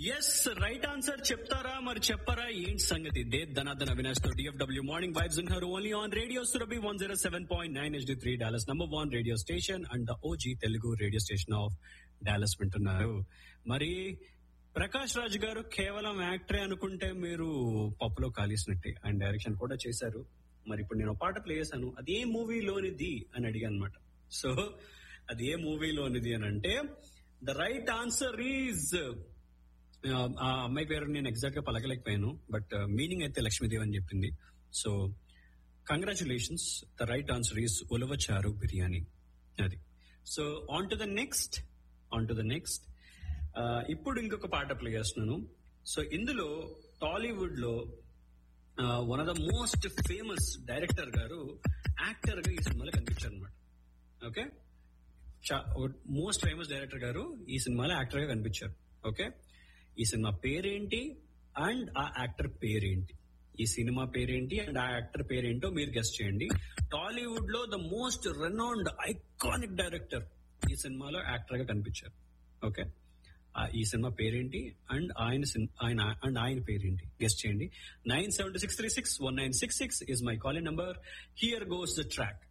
yes right answer చెప్తారా మరి చెప్పరా ఏంటి సంగతి దే ధనాధన అవినాష్ తో DFW morning vibes in her only on radio Surabhi one zero seven point nine HD three Dallas number one radio station and the OG Telugu radio station of Dallas వింటున్నారు మరి ప్రకాష్ రాజ్ గారు కేవలం యాక్టరే అనుకుంటే మీరు పప్పులో కాలేసినట్టే ఆయన డైరెక్షన్ కూడా చేశారు మరి ఇప్పుడు నేను ఒక పాట ప్లే చేశాను అది ఏ మూవీలోనిది అని అడిగాను అనమాట సో అది ఏ మూవీలోనిది అని అంటే ద రైట్ ఆన్సర్ ఈజ్ ఆ అమ్మాయి పేరు నేను ఎగ్జాక్ట్ గా పలకలేకపోయాను బట్ మీనింగ్ అయితే లక్ష్మీదేవి అని చెప్పింది so congratulations the right answer is ఉలవచారు బిర్యానీ అది so on to the next on to the next ఇప్పుడు ఇంకొక పాట ప్లే చేస్తున్నాను సో ఇందులో టాలీవుడ్ లో one of the most famous director గారు యాక్టర్ గా ఈ సినిమాలో కనిపించారు అనమాట ఓకే మోస్ట్ ఫేమస్ డైరెక్టర్ గారు ఈ సినిమాలో యాక్టర్ గా కనిపించారు ఓకే ఈ సినిమా పేరేంటి అండ్ ఆ యాక్టర్ పేరేంటి ఈ సినిమా పేరేంటి అండ్ ఆ యాక్టర్ పేరేంటో మీరు గెస్ట్ చేయండి టాలీవుడ్ లో the most renowned iconic director ఈ సినిమాలో యాక్టర్ గా కనిపించారు ఓకే ఈ సినిమా పేరేంటి అండ్ ఆయన ఆయన అండ్ ఆయన పేరేంటి గెస్ట్ చేయండి nine seven six three six one nine six six is my calling number here goes the track